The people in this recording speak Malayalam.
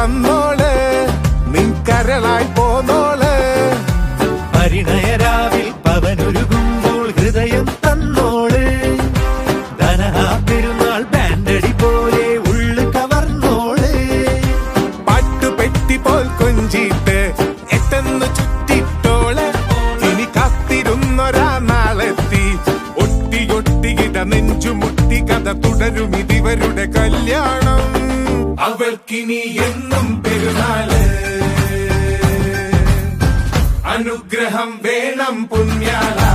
വന്നോള് നിൻ കരളായി പോന്നോള് പരിണയരാവിൽ പവനൊരുകുമ്പോൾ ഹൃദയം തന്നോള് ധനഹാ പെരുന്നാൾ ബാൻഡടി പോലെ ഉള്ളു കവർന്നോള് പാട്ടുപെട്ടി പോൽ കൊഞ്ചിട്ട് എട്ടെന്ന് ചുറ്റിട്ടോള് ഇനി കാത്തിരുന്നൊരാ നാളെത്തി ഒട്ടി ഒട്ടിയിട നെഞ്ചുമുട്ടി കഥ തുടരും ഇതിവരുടെ കല്യാണം അവൾക്കിനി എന്നും പെരുന്നാള് അനുഗ്രഹം വേണം പുണ്യാള